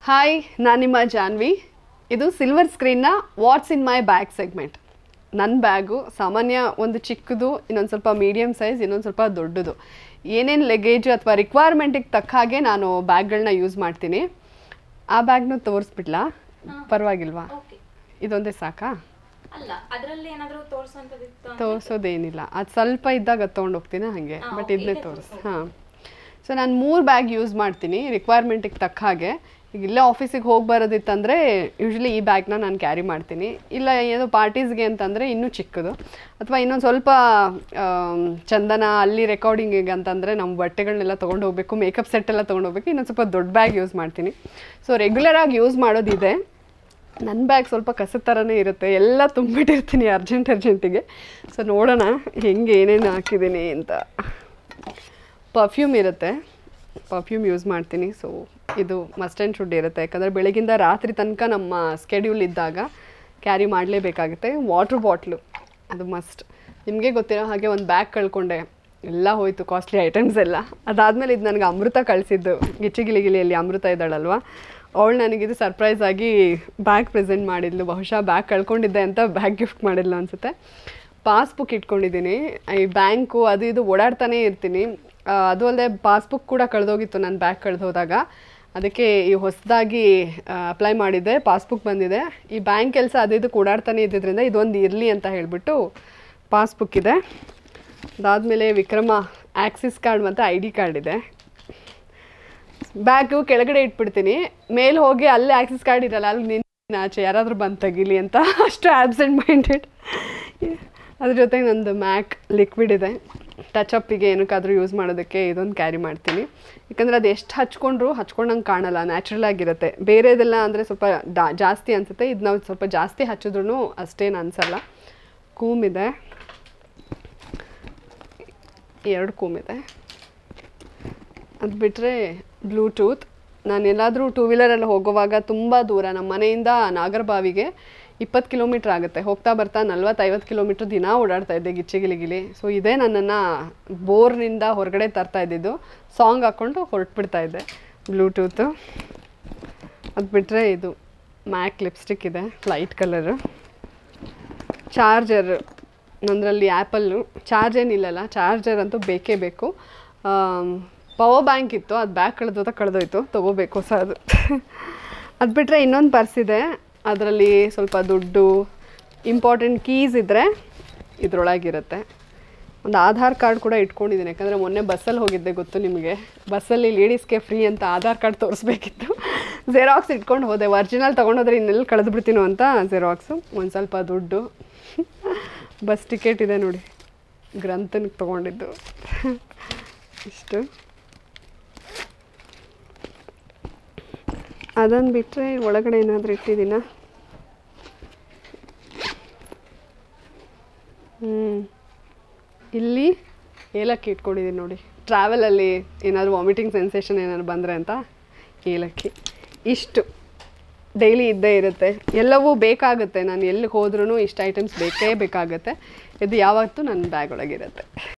Hi ನಾನು ನಿಮ್ಮ ಜಾನ್ವಿ ಇದು ಸಿಲ್ವರ್ ಸ್ಕ್ರೀನ್ನ what's in my bag segment ನನ್ನ ಬ್ಯಾಗು ಸಾಮಾನ್ಯ ಒಂದು ಚಿಕ್ಕದು ಇನ್ನೊಂದು ಸ್ವಲ್ಪ ಮೀಡಿಯಮ್ ಸೈಜ್ ಇನ್ನೊಂದು ಸ್ವಲ್ಪ ದೊಡ್ಡದು ಏನೇನು ಲಗೇಜು ಅಥವಾ ರಿಕ್ವೈರ್ಮೆಂಟಿಗೆ ತಕ್ಕ ಹಾಗೆ ನಾನು ಬ್ಯಾಗ್ಗಳನ್ನ ಯೂಸ್ ಮಾಡ್ತೀನಿ ಆ ಬ್ಯಾಗ್ನ ತೋರಿಸ್ಬಿಡ್ಲಾ ಪರವಾಗಿಲ್ವಾ ಓಕೆ ಇದೊಂದೇ ಸಾಕಾ ಅಲ್ಲ ಅದರಲ್ಲಿ ಏನಾದರೂ ತೋರಿಸುವಂಥದ್ದಿತ್ತು ಅಂದ್ರೆ- ತೋರಿಸೋದೇನಿಲ್ಲ ಅದು ಸ್ವಲ್ಪ ಇದ್ದಾಗ ಅದು ತೊಗೊಂಡು ಹೋಗ್ತೀನಿ ಹಾಗೆ ಹಾ, ಬಟ್ okay, ಇದನ್ನೇ ಇದೆ ತೋರಿಸ್ ತೋರ್ಸು. ಹಾಂ ಸೊ ನಾನು ಮೂರು ಬ್ಯಾಗ್ ಯೂಸ್ ಮಾಡ್ತೀನಿ ರಿಕ್ವೈರ್ಮೆಂಟಿಗೆ ತಕ್ಕ ಹಾಗೆ ಈಗ ಇಲ್ಲೇ ಆಫೀಸಿಗೆ ಹೋಗಿ ಬರೋದಿತ್ತಂದರೆ ಯೂಶ್ವಲಿ ಈ ಬ್ಯಾಗ್ನ ನಾನು ಕ್ಯಾರಿ ಮಾಡ್ತೀನಿ ಇಲ್ಲ ಏನೋ ಪಾರ್ಟೀಸ್ಗೆ ಅಂತಂದರೆ ಇನ್ನೂ ಚಿಕ್ಕದು ಅಥವಾ ಇನ್ನೊಂದು ಸ್ವಲ್ಪ ಆಮ್, ಚಂದನ ಅಲ್ಲಿ ರೆಕಾರ್ಡಿಂಗಿಗೆ ಅಂತಂದರೆ ನಮ್ಮ ಬಟ್ಟೆಗಳನ್ನೆಲ್ಲ ತೊಗೊಂಡು ಹೋಗಬೇಕು ಮೇಕಪ್ ಸೆಟ್ ಎಲ್ಲ ತೊಗೊಂಡು ಹೋಗ್ಬೇಕು ಇನ್ನೊಂದು ಸ್ವಲ್ಪ ದೊಡ್ಡ ಬ್ಯಾಗ್ ಯೂಸ್ ಮಾಡ್ತೀನಿ ಸೊ ರೆಗ್ಯುಲರಾಗಿ ಯೂಸ್ ಮಾಡೋದಿದೆ ನನ್ನ ಬ್ಯಾಗ್ ಸ್ವಲ್ಪ ಕಸದ ಥರನೇ ಇರುತ್ತೆ ಎಲ್ಲ ತುಂಬಿಟ್ಟಿರ್ತೀನಿ ಅರ್ಜೆಂಟ್ ಅರ್ಜೆಂಟಿಗೆ ಸೊ ನೋಡೋಣ ಹೆಂಗೆ ಏನೇನು ಹಾಕಿದ್ದೀನಿ ಅಂತ ಪರ್ಫ್ಯೂಮ್ ಇರುತ್ತೆ ಪರ್ಫ್ಯೂಮ್ ಯೂಸ್ ಮಾಡ್ತೀನಿ ಸೊ ಇದು ಮಸ್ಟ್ ಆ್ಯಂಡ್ ಶುಡ್ ಇರುತ್ತೆ ಯಾಕಂದರೆ ಬೆಳಗಿಂದ ರಾತ್ರಿ ತನಕ ನಮ್ಮ ಸ್ಕೆಡ್ಯೂಲ್ ಇದ್ದಾಗ ಕ್ಯಾರಿ ಮಾಡಲೇಬೇಕಾಗುತ್ತೆ ವಾಟ್ರ್ ಬಾಟ್ಲು ಅದು ಮಸ್ಟ್ ನಿಮಗೆ ಗೊತ್ತಿರೋ ಹಾಗೆ ಒಂದು ಬ್ಯಾಗ್ ಕಳ್ಕೊಂಡೆ ಎಲ್ಲ ಹೋಯ್ತು ಕಾಸ್ಟ್ಲಿ ಐಟಮ್ಸ್ ಎಲ್ಲ ಅದಾದಮೇಲೆ ಇದು ನನಗೆ ಅಮೃತ ಕಳಿಸಿದ್ದು ಗಿಚ್ಚಿಗಿಲಿಗಿಲಿಯಲ್ಲಿ ಅಮೃತ ಇದ್ದಾಳಲ್ವ ಅವಳು ನನಗಿದು ಸರ್ಪ್ರೈಸ್ ಆಗಿ ಬ್ಯಾಗ್ ಪ್ರೆಸೆಂಟ್ ಮಾಡಿದ್ಲು ಬಹುಶಃ ಬ್ಯಾಗ್ ಕಳ್ಕೊಂಡಿದ್ದೆ ಅಂತ ಬ್ಯಾಗ್ ಗಿಫ್ಟ್ ಮಾಡಿದ್ಲು ಅನಿಸುತ್ತೆ ಪಾಸ್ಬುಕ್ ಇಟ್ಕೊಂಡಿದ್ದೀನಿ ಈ ಬ್ಯಾಂಕು ಅದು ಇದು ಓಡಾಡ್ತಾನೇ ಇರ್ತೀನಿ ಆ, ಅದು ಅಲ್ಲದೆ ಪಾಸ್ಬುಕ್ ಕೂಡ ಕಳೆದೋಗಿತ್ತು ನನ್ನ ಬ್ಯಾಗ್ ಕಳೆದೋದಾಗ ಅದಕ್ಕೆ ಈ ಹೊಸದಾಗಿ ಅಪ್ಲೈ ಮಾಡಿದ್ದೆ ಪಾಸ್ಬುಕ್ ಬಂದಿದೆ ಈ ಬ್ಯಾಂಕ್ ಕೆಲಸ ಅದು ಇದಕ್ಕೆ ಓಡಾಡ್ತಾನೆ ಇದ್ದಿದ್ದರಿಂದ ಇದೊಂದು ಇರಲಿ ಅಂತ ಹೇಳಿಬಿಟ್ಟು ಪಾಸ್ಬುಕ್ ಇದೆ ಅದಾದಮೇಲೆ ವಿಕ್ರಮ ಆ್ಯಕ್ಸಿಸ್ ಕಾರ್ಡ್ ಮತ್ತು ಐ ಡಿ ಕಾರ್ಡ್ ಇದೆ ಬ್ಯಾಗು ಕೆಳಗಡೆ ಇಟ್ಬಿಡ್ತೀನಿ ಮೇಲೆ ಹೋಗಿ ಅಲ್ಲೇ ಆಕ್ಸಿಸ್ ಕಾರ್ಡ್ ಇರಲ್ಲ ಅಲ್ಲಿ ನಿನ್ನ ಆಚೆ ಯಾರಾದರೂ ಬಂದು ತೆಗಿಲಿ ಅಂತ ಅಷ್ಟು ಆಬ್ಸೆಂಟ್ ಮೈಂಡೆಡ್ ಅದ್ರ ಜೊತೆಗೆ ನಂದು ಮ್ಯಾಕ್ ಲಿಕ್ವಿಡ್ ಇದೆ ಟಚಪ್ಪಿಗೆ ಏನಕ್ಕಾದರೂ ಯೂಸ್ ಮಾಡೋದಕ್ಕೆ ಇದೊಂದು ಕ್ಯಾರಿ ಮಾಡ್ತೀನಿ ಯಾಕಂದರೆ ಅದು ಎಷ್ಟು ಹಚ್ಕೊಂಡ್ರು ಹಚ್ಕೊಂಡಂಗೆ ಕಾಣಲ್ಲ ನ್ಯಾಚುರಲ್ ಆಗಿರುತ್ತೆ ಬೇರೆದೆಲ್ಲ ಅಂದರೆ ಸ್ವಲ್ಪ ಡಾ ಜಾಸ್ತಿ ಅನಿಸುತ್ತೆ ಇದು ನಾವು ಸ್ವಲ್ಪ ಜಾಸ್ತಿ ಹಚ್ಚಿದ್ರೂ ಅಷ್ಟೇನು ಅನಿಸಲ್ಲ ಕೂಮ್ ಇದೆ ಎರಡು ಕೂಮ್ ಇದೆ ಅದು ಬಿಟ್ಟರೆ ಬ್ಲೂಟೂತ್ ನಾನು ಎಲ್ಲಾದರೂ ಟೂ ವೀಲರಲ್ಲಿ ಹೋಗುವಾಗ ತುಂಬ ದೂರ ನಮ್ಮ ಮನೆಯಿಂದ ನಾಗರಬಾವಿಗೆ ಇಪ್ಪತ್ತು ಕಿಲೋಮೀಟ್ರ್ ಆಗುತ್ತೆ ಹೋಗ್ತಾ ಬರ್ತಾ ನಲ್ವತ್ತೈವತ್ತು ಕಿಲೋಮೀಟ್ರ್ ದಿನ ಓಡಾಡ್ತಾ ಇದ್ದೆ ಗಿಚ್ಚಿಗಿಲಿಗಿಲಿ ಸೊ ಇದೇ ನನ್ನನ್ನು ಬೋರ್ನಿಂದ ಹೊರಗಡೆ ತರ್ತಾ ಇದ್ದಿದ್ದು ಸಾಂಗ್ ಹಾಕ್ಕೊಂಡು ಹೊರಟ್ಬಿಡ್ತಾ ಇದ್ದೆ ಬ್ಲೂಟೂತು ಅದು ಬಿಟ್ಟರೆ ಇದು ಮ್ಯಾಕ್ ಲಿಪ್ಸ್ಟಿಕ್ ಇದೆ ಲೈಟ್ ಕಲರು ಚಾರ್ಜರ್ ನನ್ನರಲ್ಲಿ ಆ್ಯಪಲ್ಲು ಚಾರ್ಜ್ ಏನಿಲ್ಲಲ್ಲ ಚಾರ್ಜರ್ ಅಂತೂ ಬೇಕೇ ಬೇಕು ಪವರ್ ಬ್ಯಾಂಕ್ ಇತ್ತು ಅದು ಬ್ಯಾಗ್ ಕಳೆದೋದ ಕಳೆದೋಯ್ತು ತೊಗೋಬೇಕು ಹೊಸದು ಅದು ಬಿಟ್ಟರೆ ಇನ್ನೊಂದು ಪರ್ಸ್ ಇದೆ ಅದರಲ್ಲಿ ಸ್ವಲ್ಪ ದುಡ್ಡು ಇಂಪಾರ್ಟೆಂಟ್ ಕೀಸ್ ಇದ್ದರೆ ಇದರೊಳಗಿರುತ್ತೆ ಒಂದು ಆಧಾರ್ ಕಾರ್ಡ್ ಕೂಡ ಇಟ್ಕೊಂಡಿದ್ದೀನಿ ಯಾಕಂದರೆ ಮೊನ್ನೆ ಬಸ್ಸಲ್ಲಿ ಹೋಗಿದ್ದೆ ಗೊತ್ತು ನಿಮಗೆ ಬಸ್ಸಲ್ಲಿ ಲೇಡೀಸ್ಗೆ ಫ್ರೀ ಅಂತ ಆಧಾರ್ ಕಾರ್ಡ್ ತೋರಿಸ್ಬೇಕಿತ್ತು ಜೆರಾಕ್ಸ್ ಇಟ್ಕೊಂಡು ಹೋದೆ ಒರಿಜಿನಲ್ ತೊಗೊಂಡೋದ್ರೆ ಇನ್ನೆಲ್ಲಿ ಕಳೆದು ಬಿಡ್ತೀನೋ ಅಂತ ಜೆರಾಕ್ಸು ಒಂದು ಸ್ವಲ್ಪ ದುಡ್ಡು ಬಸ್ ಟಿಕೆಟ್ ಇದೆ ನೋಡಿ ಗ್ರಂಥನಿಗೆ ತೊಗೊಂಡಿದ್ದು ಇಷ್ಟು ಅದನ್ನು ಬಿಟ್ಟರೆ ಒಳಗಡೆ ಏನಾದರೂ ಇಟ್ಟಿದ್ದೀನ ಹ್ಞೂ ಇಲ್ಲಿ ಏಲಕ್ಕಿ ಇಟ್ಕೊಂಡಿದ್ದೀನಿ ನೋಡಿ ಟ್ರಾವೆಲಲ್ಲಿ ಏನಾದರೂ ವಾಮಿಟಿಂಗ್ ಸೆನ್ಸೇಷನ್ ಏನಾದ್ರು ಬಂದರೆ ಅಂತ ಏಲಕ್ಕಿ ಇಷ್ಟು ಡೈಲಿ ಇದ್ದೇ ಇರುತ್ತೆ ಎಲ್ಲವೂ ಬೇಕಾಗುತ್ತೆ ನಾನು ಎಲ್ಲಿಗೆ ಹೋದ್ರೂ ಇಷ್ಟು ಐಟಮ್ಸ್ ಬೇಕೇ ಬೇಕಾಗುತ್ತೆ ಇದು ಯಾವತ್ತೂ ನನ್ನ ಬ್ಯಾಗ್ ಒಳಗಿರುತ್ತೆ